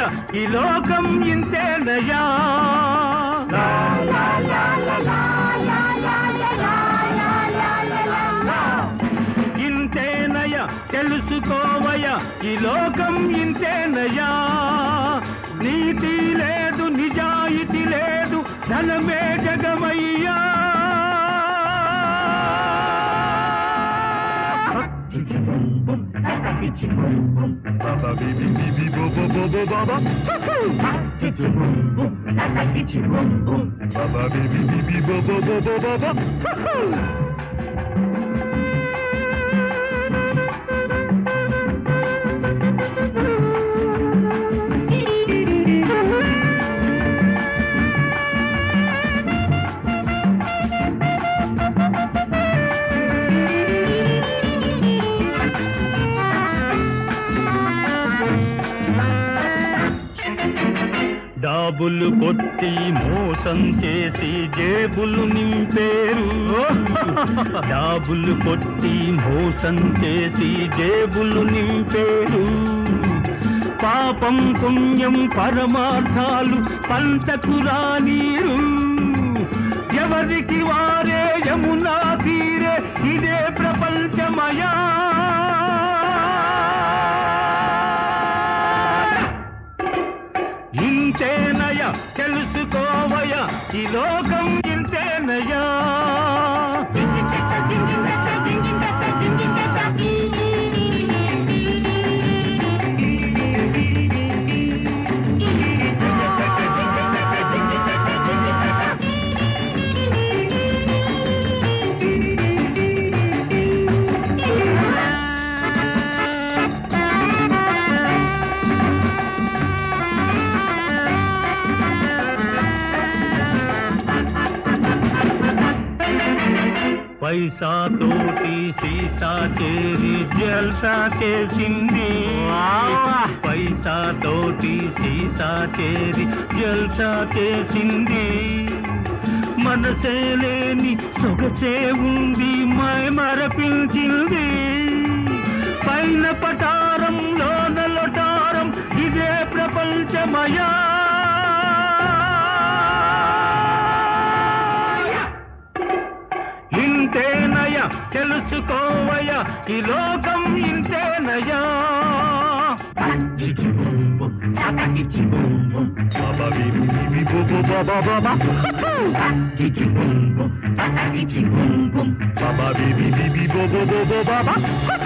ఈ లోకం ఇంతేనయా ఇంతేనయ తెలుసుకోవయ ఈ లోకం ఇంతేనయా నీతి లేదు నిజాయితీ లేదు ధనమే జగమయ్యా Baba bibi bibi bo bo bo bo baba. Baba bibi bibi bo bo bo bo baba. డాబులు కొట్టి మోసం చేసి జేబులు నింపేరు డాబులు కొట్టి మోసం చేసి జేబులు నింపేరు పాపం పుణ్యం పరమార్థాలు పంటకు రానీరు ఎవరికి వారే యమునా తీరే ఇదే ప్రపంచమయా ఇంతేనయ తెలుసుకోవయ ఈ లోకం ఇంతేనయా పైసా తోటి సీసా చేరి జల్సా చేసింది పైసా తోటి సీసా చేరి జల్సా చేసింది మనసే లేని సొగసే ఉంది మై మరపించింది పైన పటారంలో నలటారం ఇదే ప్రపంచమయా ఇంతేనయ తెలుసుకోవయ ఈ లోకం ఇంతేనయా Baba bibi bibi bo bo baba baba. Baba bibi bibi bo bo bo bo baba.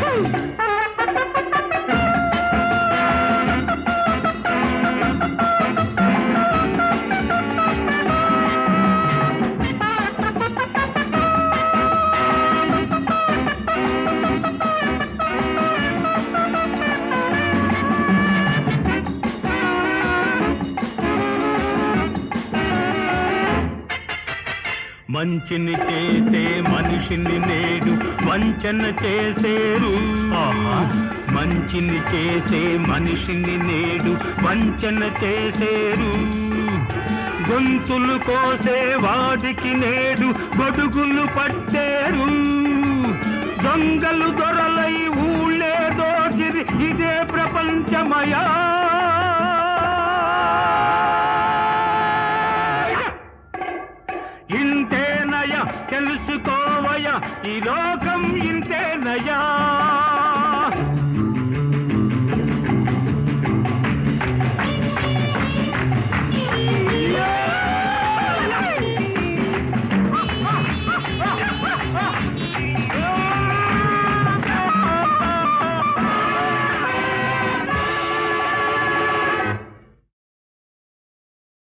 మంచిని చేసే మనిషిని నేడు వంచన చేసేరు మంచిని చేసే మనిషిని నేడు వంచన చేసేరు గొంతులు కోసే వాడికి నేడు గొడుగులు పట్టేరు దొంగలు దొర